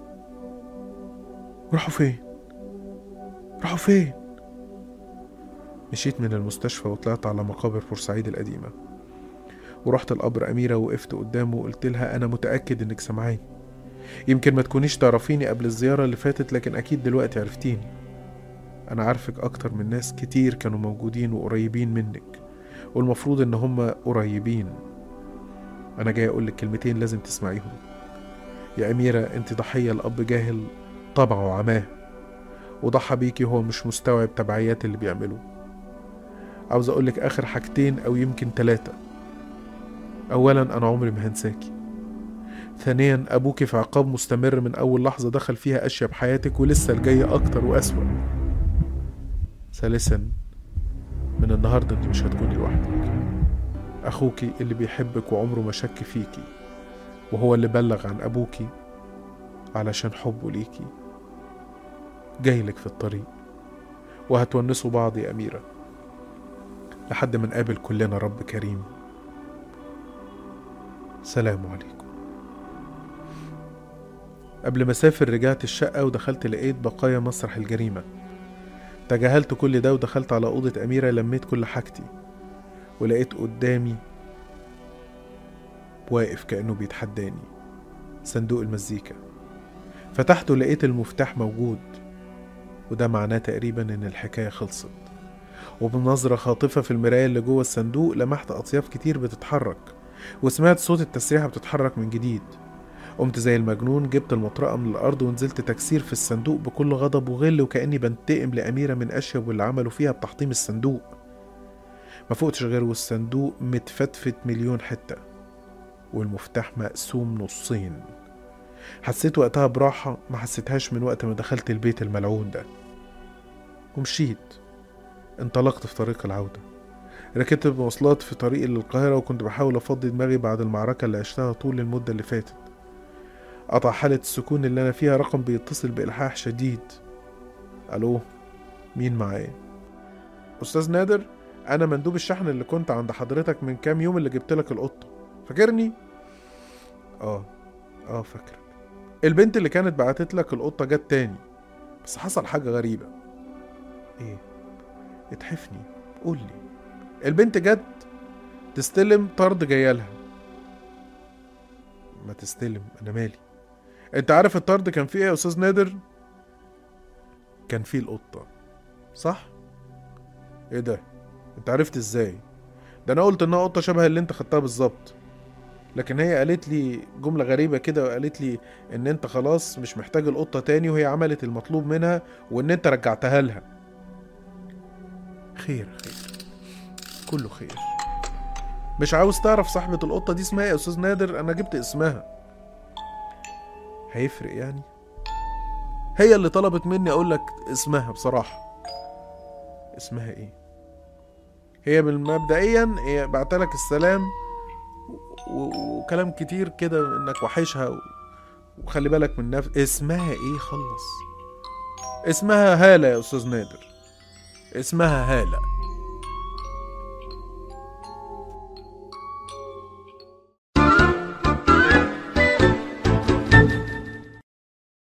راحوا فين راحوا فين مشيت من المستشفى وطلعت على مقابر بورسعيد القديمة ورحت القبر أميرة وقفت قدامه وقلت لها أنا متأكد إنك سامعاني يمكن ما تكونيش تعرفيني قبل الزيارة اللي فاتت لكن أكيد دلوقتي عرفتيني أنا عارفك أكتر من ناس كتير كانوا موجودين وقريبين منك والمفروض إن هما قريبين أنا جاي أقولك كلمتين لازم تسمعيهم يا أميرة أنت ضحية لأب جاهل طبعه وعماه وضحى بيكي هو مش مستوعب تبعيات اللي بيعمله عاوز أقولك آخر حاجتين أو يمكن تلاتة أولا أنا عمري ما هنساكي ثانيا أبوكي في عقاب مستمر من أول لحظة دخل فيها أشياء بحياتك ولسه الجاية أكتر وأسوأ ثالثا من النهاردة أنت مش هتكوني لوحدك أخوكي اللي بيحبك وعمره ما شك فيكي وهو اللي بلغ عن أبوكي علشان حبه ليكي جايلك في الطريق وهتونسوا بعض يا أميرة لحد ما نقابل كلنا رب كريم سلام عليكم قبل ما اسافر رجعت الشقة ودخلت لقيت بقايا مسرح الجريمة تجاهلت كل ده ودخلت على أوضة أميرة لميت كل حاجتي ولقيت قدامي واقف كأنه بيتحداني صندوق المزيكا فتحته لقيت المفتاح موجود وده معناه تقريبا إن الحكاية خلصت وبنظرة خاطفة في المراية اللي جوه الصندوق لمحت أطياف كتير بتتحرك وسمعت صوت التسريحة بتتحرك من جديد قمت زي المجنون جبت المطرقة من الأرض ونزلت تكسير في الصندوق بكل غضب وغل وكأني بنتقم لأميرة من أشيب واللي عملوا فيها بتحطيم الصندوق ما فوقتش غير والصندوق متفتفت مليون حتة والمفتاح مقسوم نصين حسيت وقتها براحة ما حسيتهاش من وقت ما دخلت البيت الملعون ده ومشيت انطلقت في طريق العودة ركبت المواصلات في طريقي للقاهرة وكنت بحاول أفضي دماغي بعد المعركة اللي عشتها طول المدة اللي فاتت قطع حالة السكون اللي أنا فيها رقم بيتصل بإلحاح شديد ألو مين معايا أستاذ نادر أنا مندوب الشحن اللي كنت عند حضرتك من كام يوم اللي جبت لك القطة فاكرني؟ آه آه فاكرك البنت اللي كانت بعتت لك القطة جت تاني بس حصل حاجة غريبة إيه؟ اتحفني قول لي البنت جت تستلم طرد جايلها ما تستلم انا مالي انت عارف الطرد كان فيه ايه يا استاذ نادر كان فيه القطه صح ايه ده انت عرفت ازاي ده انا قلت انها قطه شبه اللي انت خدتها بالظبط لكن هي قالت لي جمله غريبه كده وقالت لي ان انت خلاص مش محتاج القطه تاني وهي عملت المطلوب منها وان انت رجعتها لها خير خير كله خير مش عاوز تعرف صاحبة القطة دي اسمها ايه يا أستاذ نادر أنا جبت اسمها هيفرق يعني هي اللي طلبت مني أقول لك اسمها بصراحة اسمها ايه هي بالمبدئيا هي بعتلك السلام و- و- وكلام كتير كده انك وحشها و- وخلي بالك من نفس اسمها ايه خلص اسمها هالة يا أستاذ نادر اسمها هالة